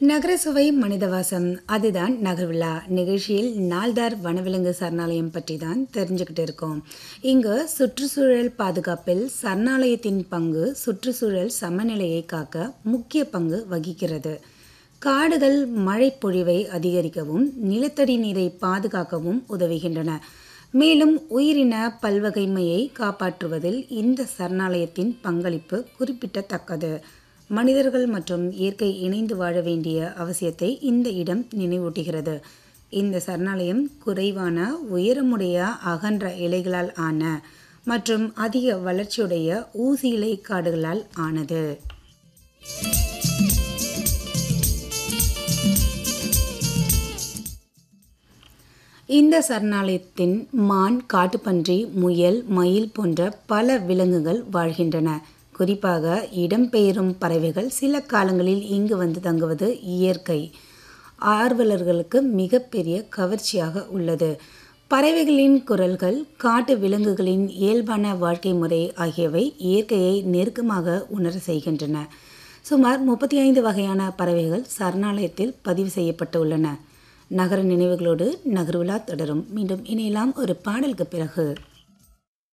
நகரசுவை மனிதவாசம் அதுதான் நகர்விழா நிகழ்ச்சியில் நால்தார் வனவிலங்கு சரணாலயம் பற்றி தான் தெரிஞ்சுக்கிட்டு இருக்கோம் இங்கு சுற்றுச்சூழல் பாதுகாப்பில் சரணாலயத்தின் பங்கு சுற்றுச்சூழல் சமநிலையை காக்க முக்கிய பங்கு வகிக்கிறது காடுகள் மழை பொழிவை அதிகரிக்கவும் நிலத்தடி நீரை பாதுகாக்கவும் உதவுகின்றன மேலும் உயிரின பல்வகைமையை காப்பாற்றுவதில் இந்த சரணாலயத்தின் பங்களிப்பு குறிப்பிடத்தக்கது மனிதர்கள் மற்றும் இயற்கை இணைந்து வாழ வேண்டிய அவசியத்தை இந்த இடம் நினைவூட்டுகிறது இந்த சரணாலயம் குறைவான உயரமுடைய அகன்ற இலைகளால் ஆன மற்றும் அதிக வளர்ச்சியுடைய ஊசி இலை காடுகளால் ஆனது இந்த சரணாலயத்தின் மான் காட்டுப்பன்றி முயல் மயில் போன்ற பல விலங்குகள் வாழ்கின்றன குறிப்பாக இடம்பெயரும் பறவைகள் சில காலங்களில் இங்கு வந்து தங்குவது இயற்கை ஆர்வலர்களுக்கு மிகப்பெரிய கவர்ச்சியாக உள்ளது பறவைகளின் குரல்கள் காட்டு விலங்குகளின் இயல்பான வாழ்க்கை முறை ஆகியவை இயற்கையை நெருக்கமாக உணர செய்கின்றன சுமார் முப்பத்தி ஐந்து வகையான பறவைகள் சரணாலயத்தில் பதிவு செய்யப்பட்டுள்ளன நகர நினைவுகளோடு நகர்விழா தொடரும் மீண்டும் இணையலாம் ஒரு பாடலுக்கு பிறகு